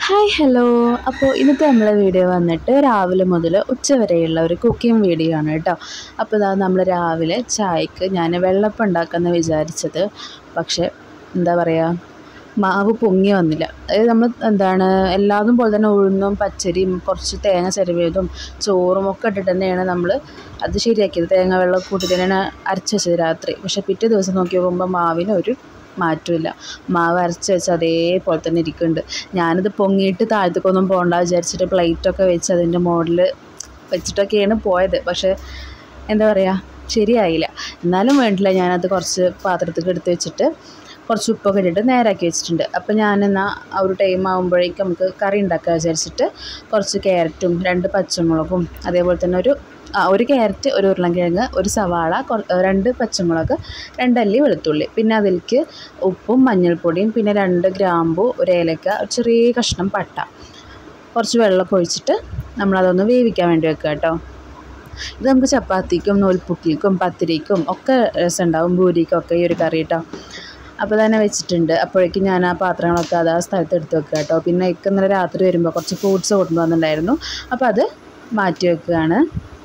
hi hello അപ്പോൾ ഇന്നത്തെ നമ്മളെ വീഡിയോ വന്നിട്ട് രാവിലെ മുതൽ ഉച്ച വരെയുള്ള ഒരു കുക്കിംഗ് വീഡിയോ ആണ് കേട്ടോ അപ്പോൾ ഇതാ നമ്മൾ രാവിലെ ചായക്ക് ഞാൻ വെള്ളപ്പം ഉണ്ടാക്കാമെന്ന് വിചാരിച്ചത് പക്ഷേ എന്താ പറയുക മാവ് പൊങ്ങി വന്നില്ല അതായത് നമ്മൾ എന്താണ് എല്ലാതും പോലെ തന്നെ ഉഴുന്നും പച്ചരിയും കുറച്ച് തേങ്ങ ചിരവിയതും ചോറും ഒക്കെ ഇട്ടിട്ട് തന്നെയാണ് നമ്മൾ അത് ശരിയാക്കിയത് തേങ്ങ വെള്ളം കൂട്ടി തന്നെയാണ് അരച്ച് വെച്ചത് രാത്രി പക്ഷേ പിറ്റേ ദിവസം നോക്കി നോക്കുമ്പോൾ മാവിന് ഒരു മാറ്റമില്ല മാവ് അരച്ച് വെച്ച് അതേപോലെ തന്നെ ഇരിക്കുന്നുണ്ട് ഞാനിത് പൊങ്ങിയിട്ട് താഴത്തേക്കൊന്നും പോകണ്ട വിചാരിച്ചിട്ട് പ്ലേറ്റൊക്കെ വെച്ച് അതിൻ്റെ മുകളിൽ വെച്ചിട്ടൊക്കെയാണ് പോയത് പക്ഷേ എന്താ പറയുക ശരിയായില്ല എന്നാലും വേണ്ടില്ല ഞാനത് കുറച്ച് പാത്രത്തിൽ എടുത്ത് വെച്ചിട്ട് കുറച്ച് ഉപ്പൊക്കെ ഇട്ടിട്ട് നേരാക്കി വെച്ചിട്ടുണ്ട് അപ്പോൾ ഞാനെന്നാൽ ആ ഒരു ടൈം ആകുമ്പോഴേക്കും നമുക്ക് കറി ഉണ്ടാക്കുക വിചാരിച്ചിട്ട് കുറച്ച് ക്യാരറ്റും രണ്ട് പച്ചമുളകും അതേപോലെ തന്നെ ഒരു ആ ഒരു ക്യാരറ്റ് ഒരു ഉരുളൻകിഴങ്ങ് ഒരു സവാള കൊ- രണ്ട് പച്ചമുളക് രണ്ടല്ലി വെളുത്തുള്ളി പിന്നെ അതിലേക്ക് ഉപ്പും മഞ്ഞൾപ്പൊടിയും പിന്നെ രണ്ട് ഗ്രാമ്പു ഒരു ഏലക്ക ഒരു ചെറിയ കഷ്ണം പട്ട കുറച്ച് വെള്ളമൊക്കെ ഒഴിച്ചിട്ട് നമ്മളതൊന്ന് വേവിക്കാൻ വേണ്ടി വെക്കുക കേട്ടോ ഇത് നമുക്ക് ചപ്പാത്തിക്കും നൂൽപുട്ടിക്കും പത്തിരിക്കും ഒക്കെ രസമുണ്ടാവും പൂരിക്കും ഒക്കെ ഈ ഒരു കറി കേട്ടോ അപ്പോൾ തന്നെ വെച്ചിട്ടുണ്ട് അപ്പോഴേക്കും ഞാൻ ആ പാത്രങ്ങളൊക്കെ അത് ആ സ്ഥലത്ത് എടുത്ത് വെക്കുക കേട്ടോ പിന്നെ ഇക്ക് ഇന്നലെ രാത്രി വരുമ്പോൾ കുറച്ച് ഫ്രൂട്ട്സ് കൊണ്ടുവന്നിട്ടുണ്ടായിരുന്നു അപ്പോൾ അത് മാറ്റി വെക്കുകയാണ്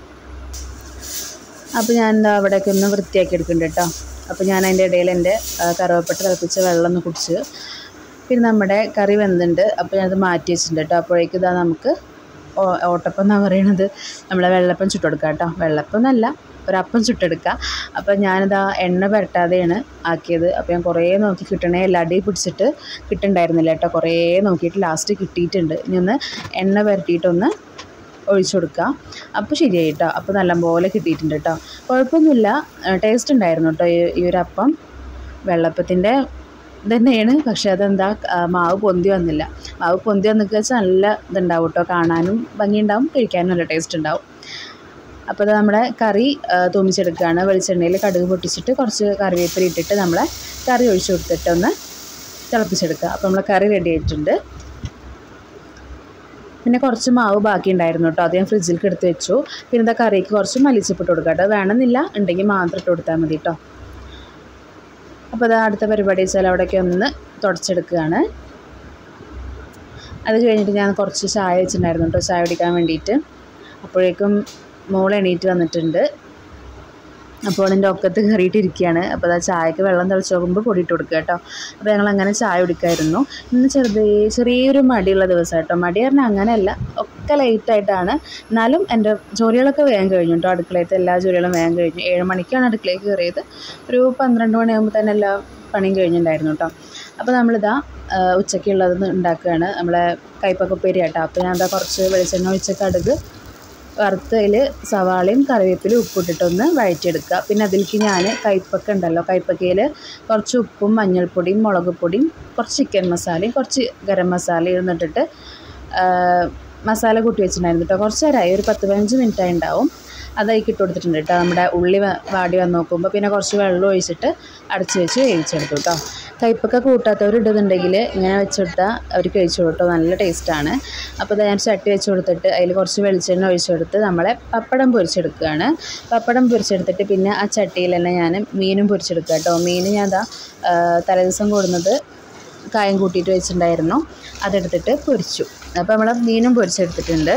അപ്പോൾ ഞാൻ എന്താ അവിടെയൊക്കെ ഒന്ന് വൃത്തിയാക്കി എടുക്കുന്നുണ്ട് കേട്ടോ അപ്പോൾ ഞാൻ അതിൻ്റെ ഇടയിൽ എൻ്റെ ആ, കറുവപ്പട്ട തിളപ്പിച്ച വെള്ളം ഒന്ന് കുടിച്ച് പിന്നെ നമ്മുടെ കറി വെന്തുണ്ട് അപ്പോൾ ഞാനത് മാറ്റി വെച്ചിട്ടുണ്ട് കേട്ടോ അപ്പോഴേക്കും ഇതാ നമുക്ക് ഓ- ഓട്ടപ്പം എന്നാണ് പറയണത് നമ്മളെ വെള്ളപ്പം ചുട്ടെടുക്കുക കേട്ടോ വെള്ളപ്പം എന്നല്ല ഒരപ്പം ചുട്ടെടുക്കുക അപ്പോൾ ഞാനിതാ എണ്ണ പുരട്ടാതെയാണ് ആക്കിയത് അപ്പോൾ ഞാൻ കുറേ നോക്കി കിട്ടണേ ലടി പിടിച്ചിട്ട് കിട്ടുന്നുണ്ടായിരുന്നില്ല കേട്ടോ കുറേ നോക്കിയിട്ട് ലാസ്റ്റ് കിട്ടിയിട്ടുണ്ട് ഇനി ഒന്ന് എണ്ണ പുരട്ടിയിട്ടൊന്ന് ഒഴിച്ചു കൊടുക്കുക അപ്പോൾ ശരിയായി കേട്ടോ അപ്പോൾ നല്ലപോലെ കിട്ടിയിട്ടുണ്ട് കേട്ടോ കുഴപ്പമൊന്നുമില്ല ടേസ്റ്റ് ഉണ്ടായിരുന്നു കേട്ടോ ഈ ഈ ഒരു അപ്പം വെള്ളപ്പത്തിൻ്റെ തന്നെയാണ് പക്ഷേ അതെന്താ ആ, മാവ് പൊന്തി വന്നില്ല മാവ് പൊന്തി വന്നിട്ട് വെച്ചാൽ നല്ല ഇതുണ്ടാവും കേട്ടോ കാണാനും ഭംഗിയുണ്ടാവും കഴിക്കാനും നല്ല ടേസ്റ്റ് ഉണ്ടാവും അപ്പോൾ അത് നമ്മുടെ കറി ആ, തൂമിച്ചെടുക്കുകയാണ് വെളിച്ചെണ്ണയിൽ കടുക് പൊട്ടിച്ചിട്ട് കുറച്ച് കറിവേപ്പില ഇട്ടിട്ട് നമ്മളെ കറി ഒഴിച്ചു കൊടുത്തിട്ട് ഒന്ന് തിളപ്പിച്ചെടുക്കുക അപ്പോൾ നമ്മളെ കറി റെഡി ആയിട്ടുണ്ട് പിന്നെ കുറച്ച് മാവ് ബാക്കി ഉണ്ടായിരുന്നു കേട്ടോ അത് ഞാൻ ഫ്രിഡ്ജിലേക്ക് എടുത്ത് വെച്ചു പിന്നെ ഇതാ കറിക്ക് കുറച്ച് മല്ലിച്ചപ്പിട്ട് കൊടുക്കാം കേട്ടോ വേണമെന്നില്ല ഉണ്ടെങ്കിൽ മാത്രം ഇട്ട് കൊടുത്താൽ മതി കേട്ടോ അപ്പോൾ അത് അടുത്ത പരിപാടി വെച്ചാൽ അവിടെയൊക്കെ ഒന്ന് തുടച്ചെടുക്കുകയാണ് അത് കഴിഞ്ഞിട്ട് ഞാൻ കുറച്ച് ചായ വെച്ചിട്ടുണ്ടായിരുന്നു കേട്ടോ ചായ കുടിക്കാൻ വേണ്ടിയിട്ട് അപ്പോഴേക്കും മോൾ എണീറ്റ് വന്നിട്ടുണ്ട് അപ്പോൾ അതിൻ്റെ ഒക്കത്ത് കയറിയിട്ടിരിക്കുകയാണ് അപ്പോൾ ആ ചായക്ക് വെള്ളം തിളച്ച് നോക്കുമ്പോൾ പൊടിയിട്ട് കൊടുക്കുക കേട്ടോ അപ്പോൾ ഞങ്ങൾ അങ്ങനെ ചായ കുടിക്കായിരുന്നു ഇന്ന് ചെറുതേ ചെറിയൊരു മടിയുള്ള ദിവസം കേട്ടോ മടി പറഞ്ഞാൽ അങ്ങനെയല്ല ഒക്കെ ലേറ്റായിട്ടാണ് എന്നാലും എൻ്റെ ജോലികളൊക്കെ വേഗം കഴിഞ്ഞു കേട്ടോ അടുക്കളയത്തെ എല്ലാ ജോലികളും വേഗം കഴിഞ്ഞു ഏഴ് മണിക്കാണ് അടുക്കളയിൽ കയറിയത് ഒരു പന്ത്രണ്ട് മണിയാകുമ്പോൾ തന്നെ എല്ലാ പണിയും കഴിഞ്ഞിട്ടുണ്ടായിരുന്നു കേട്ടോ അപ്പോൾ നമ്മളിതാ ആ, ഉച്ചയ്ക്കുള്ളത് ഉണ്ടാക്കുകയാണ് നമ്മളെ കൈപ്പക്കുപ്പേരി കേട്ടോ അപ്പോൾ ഞാൻ എന്താ കുറച്ച് വെളിച്ചെണ്ണ ഒഴിച്ച കടുക് വറുത്തതിൽ സവാളയും കറിവേപ്പിലും ഉപ്പിട്ടിട്ടൊന്ന് വഴറ്റിയെടുക്കുക പിന്നെ അതിലേക്ക് ഞാൻ കൈപ്പക്ക ഉണ്ടല്ലോ കൈപ്പക്കയിൽ കുറച്ച് ഉപ്പും മഞ്ഞൾപ്പൊടിയും മുളക് പൊടിയും കുറച്ച് ചിക്കൻ മസാലയും കുറച്ച് ഗരം മസാലയും ഇരുന്നിട്ടിട്ട് മസാല കൂട്ടി വെച്ചിട്ടുണ്ടായിരുന്നു കേട്ടോ കുറച്ച് നേരമായി ഒരു പത്ത് പതിനഞ്ച് മിനിറ്റായി ഉണ്ടാവും അതായിക്ക് ഇട്ട് കൊടുത്തിട്ടുണ്ട് കേട്ടോ നമ്മുടെ ഉള്ളി വ- വാടി വന്ന് നോക്കുമ്പോൾ പിന്നെ കുറച്ച് വെള്ളം ഒഴിച്ചിട്ട് അടച്ച് വെച്ച് വേവിച്ചെടുത്തു കേട്ടോ കയ്പ്പൊക്കെ കൂട്ടാത്തവർ ഇടുന്നുണ്ടെങ്കിൽ ഇങ്ങനെ വെച്ചെടുത്താൽ അവർ കഴിച്ചു കേട്ടോ നല്ല ടേസ്റ്റാണ് അപ്പോൾ ഇത് ഞാൻ ചട്ടി വെച്ച് കൊടുത്തിട്ട് അതിൽ കുറച്ച് വെളിച്ചെണ്ണ ഒഴിച്ച് കൊടുത്ത് നമ്മളെ പപ്പടം പൊരിച്ചെടുക്കുകയാണ് പപ്പടം പൊരിച്ചെടുത്തിട്ട് പിന്നെ ആ ചട്ടിയിൽ തന്നെ ഞാൻ മീനും പൊരിച്ചെടുക്കുക കേട്ടോ മീൻ ഞാൻ ദാ ആ, തലേദിവസം കൊടുന്നത് കായം കൂട്ടിയിട്ട് വെച്ചിട്ടുണ്ടായിരുന്നു അതെടുത്തിട്ട് പൊരിച്ചു അപ്പോൾ നമ്മൾ മീനും പൊരിച്ചെടുത്തിട്ടുണ്ട്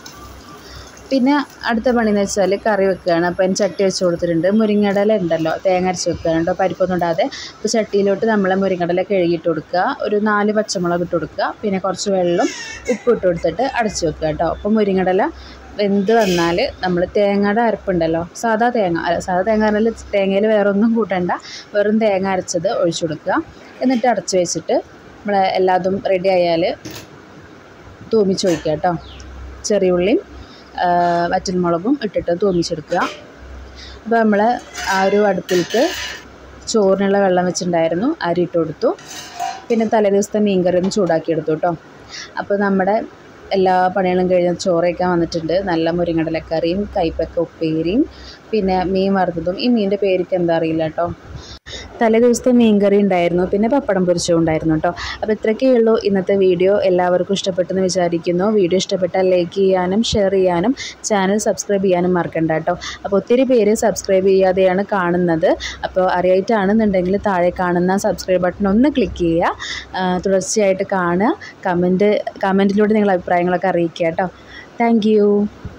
പിന്നെ അടുത്ത പണിയെന്ന് വെച്ചാൽ കറി വെക്കുകയാണ് അപ്പോൾ അതിന് ചട്ടി വെച്ച് കൊടുത്തിട്ടുണ്ട് മുരിങ്ങടല ഉണ്ടല്ലോ തേങ്ങ അരച്ച് വെക്കുകയാണ് കേട്ടോ പരിപ്പൊന്നും ഇടാതെ അപ്പോൾ ചട്ടിയിലോട്ട് നമ്മൾ മുരിങ്ങടല കഴുകിയിട്ട് കൊടുക്കുക ഒരു നാല് പച്ചമുളക് ഇട്ട് കൊടുക്കുക പിന്നെ കുറച്ച് വെള്ളം ഉപ്പ് ഇട്ട് കൊടുത്തിട്ട് അടച്ച് വെക്കുക കേട്ടോ അപ്പോൾ മുരിങ്ങടല വെന്ത് വന്നാൽ നമ്മൾ തേങ്ങയുടെ അരപ്പുണ്ടല്ലോ സാധാ തേങ്ങ അല്ല സാധാ തേങ്ങ പറഞ്ഞാൽ തേങ്ങയിൽ വേറെ ഒന്നും കൂട്ടണ്ട വെറും തേങ്ങ അരച്ചത് ഒഴിച്ചു കൊടുക്കുക എന്നിട്ട് അടച്ച് വെച്ചിട്ട് നമ്മൾ എല്ലാതും റെഡി ആയാൽ തൂമിച്ചൊഴിക്കുക കേട്ടോ ചെറിയ ഉള്ളിയും ആ, വറ്റൽമുളകും ഇട്ടിട്ട് തൂമിച്ചെടുക്കുക അപ്പോൾ നമ്മൾ ആ ഒരു അടുപ്പിലേക്ക് ചോറിനുള്ള വെള്ളം വെച്ചിട്ടുണ്ടായിരുന്നു അരി ഇട്ട് കൊടുത്തു പിന്നെ തലേ ദിവസത്തെ മീൻകറി ഒന്ന് ചൂടാക്കി എടുത്തു കേട്ടോ അപ്പോൾ നമ്മുടെ എല്ലാ പണികളും കഴിഞ്ഞ് ചോറ് വയ്ക്കാൻ വന്നിട്ടുണ്ട് നല്ല മുരിങ്ങടലക്കറിയും കൈപ്പക്ക ഉപ്പേരിയും പിന്നെ മീൻ വറുത്തതും ഈ മീനിൻ്റെ പേരിക്ക് എന്താ അറിയില്ല കേട്ടോ തലേ ദിവസത്തെ മീൻകറി ഉണ്ടായിരുന്നു പിന്നെ പപ്പടം പൊരിച്ചതും ഉണ്ടായിരുന്നു കേട്ടോ അപ്പോൾ ഇത്രയൊക്കെയേ ഉള്ളൂ ഇന്നത്തെ വീഡിയോ എല്ലാവർക്കും ഇഷ്ടപ്പെട്ടെന്ന് വിചാരിക്കുന്നു വീഡിയോ ഇഷ്ടപ്പെട്ടാൽ ലൈക്ക് ചെയ്യാനും ഷെയർ ചെയ്യാനും ചാനൽ സബ്സ്ക്രൈബ് ചെയ്യാനും മറക്കണ്ട കേട്ടോ അപ്പോൾ ഒത്തിരി പേര് സബ്സ്ക്രൈബ് ചെയ്യാതെയാണ് കാണുന്നത് അപ്പോൾ അറിയായിട്ടാണെന്നുണ്ടെങ്കിൽ താഴെ കാണുന്ന സബ്സ്ക്രൈബ് ബട്ടൺ ഒന്ന് ക്ലിക്ക് ചെയ്യുക ആ, തുടർച്ചയായിട്ട് കാണുക കമൻറ്റ് കമൻറ്റിലൂടെ നിങ്ങളുടെ അഭിപ്രായങ്ങളൊക്കെ അറിയിക്കുക കേട്ടോ താങ്ക്